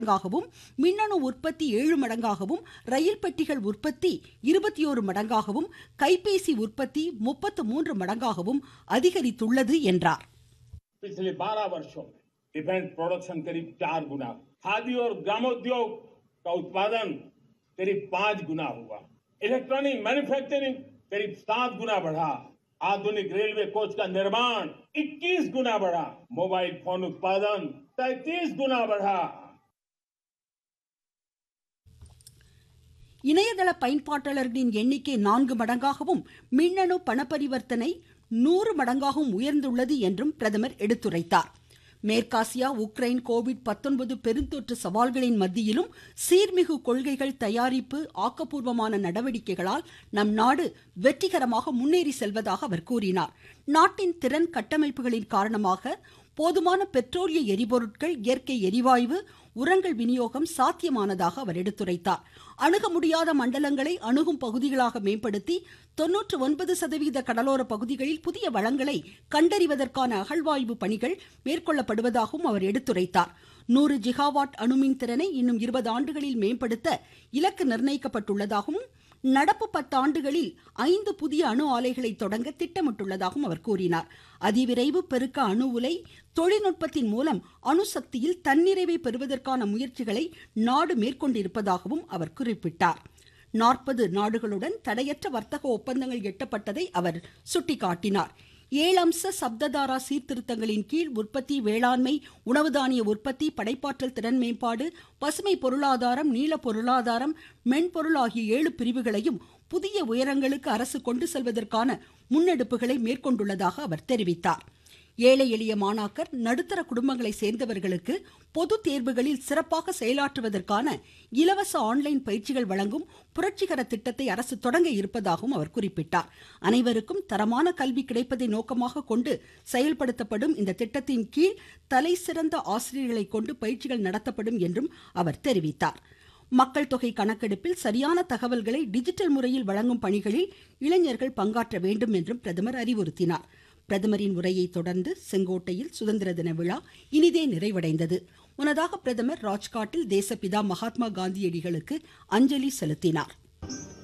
மடங்காகவும் மின்னணு உற்பத்தி ஏழு மடங்காகவும் ரயில் பெட்டிகள் உற்பத்தி இருபத்தி ஓரு மடங்காகவும் கைபேசி உற்பத்தி முப்பத்து மூன்று மடங்காகவும் அதிகரித்துள்ளது என்றார் पिछले 12 वर्षों में डिफेंस प्रोडक्शन करीब चार गुना खादी और ग्रामोद्योग का उत्पादन करीब पांच गुना हुआ इलेक्ट्रॉनिक मैन्युफैक्चरिंग करीब सात गुना बढ़ा आधुनिक रेलवे कोच का निर्माण 21 गुना बढ़ा मोबाइल फोन उत्पादन 33 गुना बढ़ा இணையதள பயன்பாட்டாளர்களின் எண்ணிக்கை நான்கு மடங்காகவும் மின்னணு பணப்பரிவர்த்தனை நூறு மடங்காகவும் உயர்ந்துள்ளது என்றும் பிரதமர் எடுத்துரைத்தார் மேற்காசியா உக்ரைன் கோவிட் பெருந்தொற்று சவால்களின் மத்தியிலும் சீர்மிகு கொள்கைகள் தயாரிப்பு ஆக்கப்பூர்வமான நடவடிக்கைகளால் நம் நாடு வெற்றிகரமாக முன்னேறி செல்வதாக அவர் கூறினார் நாட்டின் திறன் கட்டமைப்புகளின் காரணமாக போதுமான பெட்ரோலிய எரிபொருட்கள் இயற்கை எரிவாயு உரங்கள் விநியோகம் சாத்தியமானதாக அவர் எடுத்துரைத்தார் அணுக முடியாத மண்டலங்களை அணுகும் பகுதிகளாக மேம்படுத்தி தொன்னூற்று ஒன்பது சதவீத கடலோர பகுதிகளில் புதிய வளங்களை கண்டறிவதற்கான அகழ்வாய்வு பணிகள் மேற்கொள்ளப்படுவதாகவும் அவர் எடுத்துரைத்தார் நூறு ஜிகாவாட் அணுமின் திறனை இன்னும் இருபது ஆண்டுகளில் மேம்படுத்த இலக்கு நிர்ணயிக்கப்பட்டுள்ளதாகவும் நடப்பு பத்தாண்டுகளில் ஐந்து புதிய அணு ஆலைகளை தொடங்க திட்டமிட்டுள்ளதாகவும் அவர் கூறினார் அதிவிரைவு பெருக்க அணு உலை தொழில்நுட்பத்தின் மூலம் அணுசக்தியில் தன்னிறைவை பெறுவதற்கான முயற்சிகளை நாடு மேற்கொண்டிருப்பதாகவும் அவர் குறிப்பிட்டார் நாற்பது நாடுகளுடன் தடையற்ற வர்த்தக ஒப்பந்தங்கள் எட்டப்பட்டதை அவர் சுட்டிக்காட்டினார் ஏழம்ச சப்ததாரா சீர்திருத்தங்களின் கீழ் உற்பத்தி வேளாண்மை உணவு தானிய உற்பத்தி படைப்பாற்றல் திறன் மேம்பாடு பசுமை பொருளாதாரம் நீல பொருளாதாரம் மென்பொருள் ஆகிய ஏழு பிரிவுகளையும் புதிய உயரங்களுக்கு அரசு கொண்டு செல்வதற்கான முன்னெடுப்புகளை மேற்கொண்டுள்ளதாக அவர் தெரிவித்தார் ஏழை எளிய மாணாக்கர் நடுத்தர குடும்பங்களை சேர்ந்தவர்களுக்கு பொது தேர்வுகளில் சிறப்பாக செயலாற்றுவதற்கான இலவச ஆன்லைன் பயிற்சிகள் வழங்கும் புரட்சிகர திட்டத்தை அரசு தொடங்க இருப்பதாகவும் அவர் குறிப்பிட்டார் அனைவருக்கும் தரமான கல்வி கிடைப்பதை நோக்கமாக கொண்டு செயல்படுத்தப்படும் இந்த திட்டத்தின் கீழ் தலை சிறந்த ஆசிரியர்களை கொண்டு பயிற்சிகள் நடத்தப்படும் என்றும் அவர் தெரிவித்தார் மக்கள் தொகை கணக்கெடுப்பில் சரியான தகவல்களை டிஜிட்டல் முறையில் வழங்கும் பணிகளில் இளைஞர்கள் பங்காற்ற வேண்டும் என்றும் பிரதமர் அறிவுறுத்தினார் பிரதமரின் உரையை தொடர்ந்து செங்கோட்டையில் சுதந்திர தின விழா இனிதே நிறைவடைந்தது முன்னதாக பிரதமர் ராஜ்காட்டில் தேசப்பிதா மகாத்மா காந்தியடிகளுக்கு அஞ்சலி செலுத்தினார்